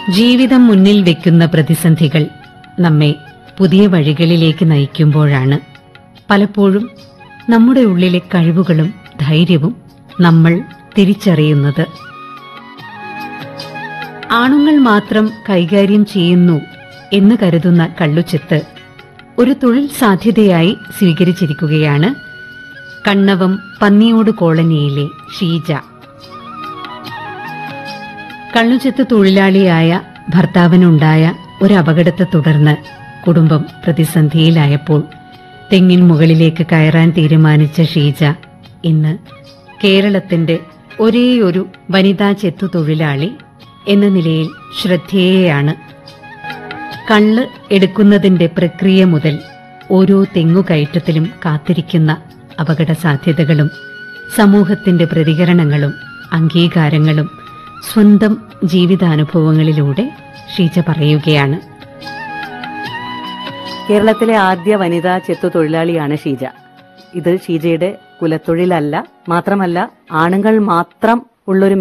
ജീവിതം മുന്നിൽ വെക്കുന്ന പ്രതിസന്ധികൾ നമ്മെ പുതിയ വഴികളിലേക്ക് നയിക്കുമ്പോഴാണ് പലപ്പോഴും നമ്മുടെ ഉള്ളിലെ കഴിവുകളും ധൈര്യവും നമ്മൾ തിരിച്ചറിയുന്നത് ആണുങ്ങൾ മാത്രം കൈകാര്യം ചെയ്യുന്നു എന്ന് കരുതുന്ന കള്ളുചെത്ത് ഒരു തൊഴിൽ സാധ്യതയായി സ്വീകരിച്ചിരിക്കുകയാണ് കണ്ണവം പന്നിയോട് കോളനിയിലെ ഷീജ കള്ളുചെത്ത് തൊഴിലാളിയായ ഭർത്താവിനുണ്ടായ ഒരു അപകടത്തെ തുടർന്ന് കുടുംബം പ്രതിസന്ധിയിലായപ്പോൾ തെങ്ങിൻ മുകളിലേക്ക് കയറാൻ തീരുമാനിച്ച ഷീജ ഇന്ന് കേരളത്തിന്റെ ഒരേയൊരു വനിതാ ചെത്തു തൊഴിലാളി എന്ന നിലയിൽ ശ്രദ്ധേയയാണ് കള്ള് എടുക്കുന്നതിന്റെ പ്രക്രിയ മുതൽ ഓരോ തെങ്ങുകയറ്റത്തിലും കാത്തിരിക്കുന്ന അപകട സാധ്യതകളും സമൂഹത്തിന്റെ പ്രതികരണങ്ങളും അംഗീകാരങ്ങളും സ്വന്തം ജീവിതാനുഭവങ്ങളിലൂടെ ഷീജ പറയുകയാണ് കേരളത്തിലെ ആദ്യ വനിതാ ചെത്തു തൊഴിലാളിയാണ് ഷീജ ഇത് ഷീജയുടെ കുലത്തൊഴിലല്ല മാത്രമല്ല ആണുങ്ങൾ മാത്രം ഉള്ളൊരു